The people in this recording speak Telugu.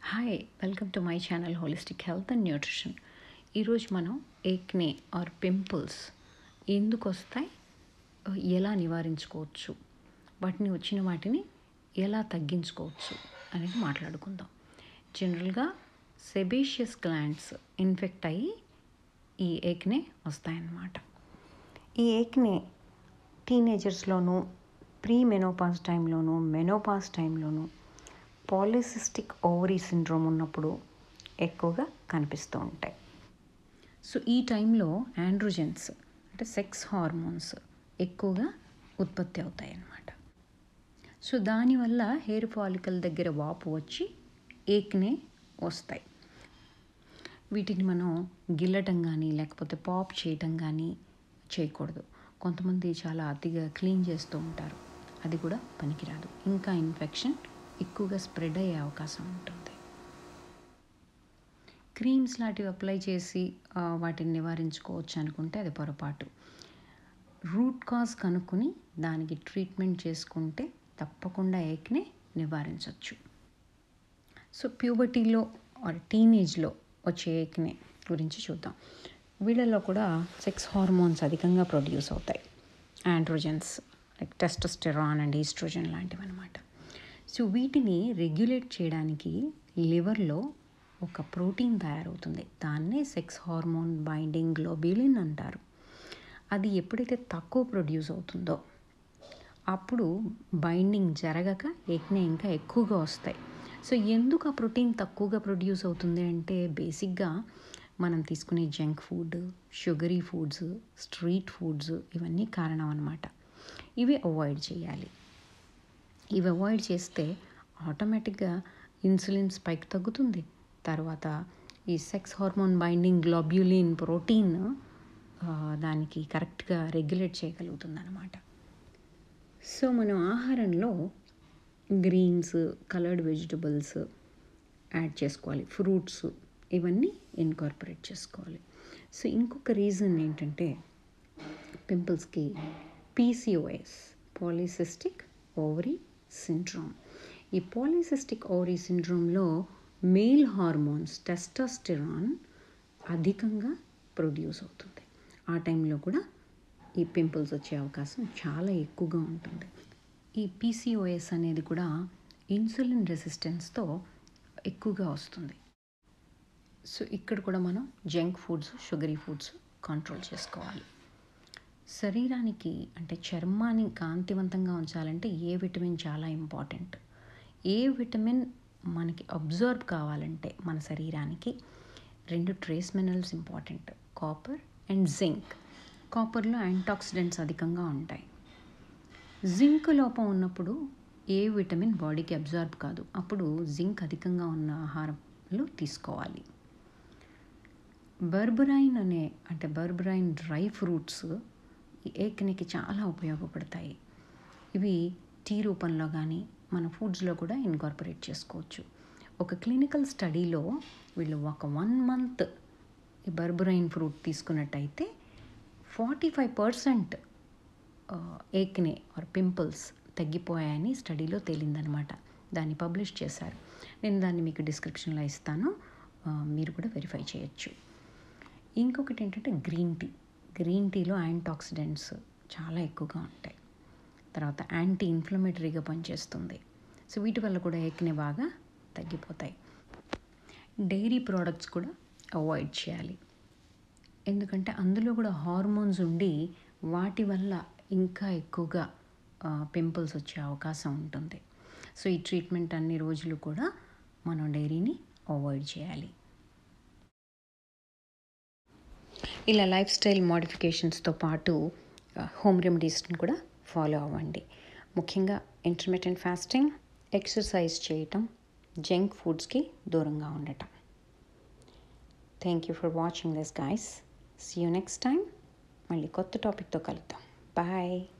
hi welcome to my channel holistic health and nutrition ఈరోజు మనం ఏక్నే ఆర్ పింపుల్స్ ఎందుకు వస్తాయి ఎలా నివారించుకోవచ్చు వాటిని వచ్చిన వాటిని ఎలా తగ్గించుకోవచ్చు అనేది మాట్లాడుకుందాం జనరల్గా సెబేషియస్ గ్లాండ్స్ ఇన్ఫెక్ట్ అయ్యి ఈ ఏక్నే వస్తాయన్నమాట ఈ ఏక్నే టీనేజర్స్లోనూ ప్రీ మెనోపాస్ టైంలోనూ మెనోపాస్ టైంలోనూ పాలిసిస్టిక్ ఓవరీ సిండ్రోమ్ ఉన్నప్పుడు ఎక్కువగా కనిపిస్తూ ఉంటాయి సో ఈ టైంలో ఆండ్రోజెన్స్ అంటే సెక్స్ హార్మోన్స్ ఎక్కువగా ఉత్పత్తి అవుతాయి అన్నమాట సో దానివల్ల హెయిర్ ఫాలికల్ దగ్గర వాపు వచ్చి ఏక్నే వస్తాయి వీటిని మనం గిల్లటం కానీ లేకపోతే పాప్ చేయటం కానీ చేయకూడదు కొంతమంది చాలా అతిగా క్లీన్ చేస్తూ ఉంటారు అది కూడా పనికిరాదు ఇంకా ఇన్ఫెక్షన్ ఎక్కువగా స్ప్రెడ్ అయ్యే అవకాశం ఉంటుంది క్రీమ్స్ లాంటివి అప్లై చేసి ఆ, వాటిని నివారించుకోవచ్చు అనుకుంటే అది పొరపాటు రూట్ కాజ్ కనుక్కొని దానికి ట్రీట్మెంట్ చేసుకుంటే తప్పకుండా ఏక్నే నివారించవచ్చు సో ప్యూబర్టీలో ఆర్ టీనేజ్లో వచ్చే ఏక్నే గురించి చూద్దాం వీళ్ళలో కూడా సెక్స్ హార్మోన్స్ అధికంగా ప్రొడ్యూస్ అవుతాయి androgens like testosterone and oestrogen లాంటివి అనమాట సో వీటిని రెగ్యులేట్ చేయడానికి లివర్లో ఒక ప్రోటీన్ తయారవుతుంది దాన్నే సెక్స్ హార్మోన్ బైండింగ్ గ్లోబ్యులిన్ అంటారు అది ఎప్పుడైతే తక్కువ ప్రొడ్యూస్ అవుతుందో అప్పుడు బైండింగ్ జరగక ఏక్నే ఇంకా ఎక్కువగా వస్తాయి సో ఎందుకు ఆ ప్రోటీన్ తక్కువగా ప్రొడ్యూస్ అవుతుంది అంటే బేసిక్గా మనం తీసుకునే junk food sugary foods street foods ఇవన్నీ కారణం అన్నమాట ఇవి అవాయిడ్ చేయాలి ఇవి అవాయిడ్ చేస్తే ఆటోమేటిక్గా ఇన్సులిన్ స్పైక్ తగ్గుతుంది తర్వాత ఈ sex hormone binding globulin protein ఆ, దానికి కరెక్ట్గా రెగ్యులేట్ చేయగలుగుతుంది అనమాట సో మనం ఆహారంలో గ్రీన్స్ కలర్డ్ వెజిటబుల్స్ యాడ్ చేసుకోవాలి ఫ్రూట్స్ ఇవన్నీ ఇన్కార్పొరేట్ చేసుకోవాలి సో ఇంకొక రీజన్ ఏంటంటే పింపుల్స్కి పీసీఓఎస్ పాలిసిస్టిక్ ఓవరీ సిండ్రోమ్ ఈ పాలిసిస్టిక్ ఓవరీ సిండ్రోమ్లో మేల్ హార్మోన్స్ టెస్టోస్టెరాన్ అధికంగా ప్రొడ్యూస్ అవుతుంది ఆ టైంలో కూడా ఈ పింపుల్స్ వచ్చే అవకాశం చాలా ఎక్కువగా ఉంటుంది ఈ పీసీఓఎస్ అనేది కూడా ఇన్సులిన్ రెసిస్టెన్స్తో ఎక్కువగా వస్తుంది సో ఇక్కడ కూడా మనం junk foods sugary foods control చేసుకోవాలి శరీరానికి అంటే చర్మాన్ని కాంతివంతంగా ఉంచాలంటే ఏ విటమిన్ చాలా ఇంపార్టెంట్ ఏ విటమిన్ మనకి అబ్జర్వ్ కావాలంటే మన శరీరానికి రెండు trace minerals important copper and zinc కాపర్లో యాంటాక్సిడెంట్స్ అధికంగా ఉంటాయి జింక్ లోపం ఉన్నప్పుడు ఏ విటమిన్ బాడీకి అబ్జర్వ్ కాదు అప్పుడు జింక్ అధికంగా ఉన్న ఆహారంలో తీసుకోవాలి బర్బరైన్ అనే అంటే బర్బరైన్ డ్రై ఫ్రూట్స్ ఈ ఏక్నికి చాలా ఉపయోగపడతాయి ఇవి టీ రూపంలో కానీ మన ఫుడ్స్లో కూడా ఇన్కార్పొరేట్ చేసుకోవచ్చు ఒక క్లినికల్ స్టడీలో వీళ్ళు ఒక వన్ మంత్ ఈ బర్బరైన్ ఫ్రూట్ తీసుకున్నట్టయితే forty five percent acne or pimples తగ్గిపోయాయని స్టడీలో తేలిందనమాట దాన్ని పబ్లిష్ చేశారు నేను దాన్ని మీకు డిస్క్రిప్షన్లో ఇస్తాను ఆ, మీరు కూడా వెరిఫై చేయొచ్చు ఇంకొకటి ఏంటంటే గ్రీన్ టీ గ్రీన్ టీలో యాంటాక్సిడెంట్స్ చాలా ఎక్కువగా ఉంటాయి తర్వాత యాంటీ ఇన్ఫ్లమేటరీగా పనిచేస్తుంది సో వీటి వల్ల కూడా ఏక్నే బాగా తగ్గిపోతాయి డైరీ ప్రోడక్ట్స్ కూడా అవాయిడ్ చేయాలి ఎందుకంటే అందులో కూడా హార్మోన్స్ ఉండి వాటి వల్ల ఇంకా ఎక్కువగా పింపుల్స్ వచ్చే అవకాశం ఉంటుంది సో ఈ ట్రీట్మెంట్ అన్ని రోజులు కూడా మనం డైరీని అవాయిడ్ చేయాలి ఇలా లైఫ్ స్టైల్ మోడిఫికేషన్స్తో పాటు హోమ్ రెమెడీస్ని కూడా ఫాలో అవ్వండి ముఖ్యంగా ఇంటర్మీడియట్ ఫాస్టింగ్ ఎక్సర్సైజ్ చేయటం జంక్ ఫుడ్స్కి దూరంగా ఉండటం thank you for watching this guys see you next time మళ్ళీ కొత్త టాపిక్తో కలుద్దాం బాయ్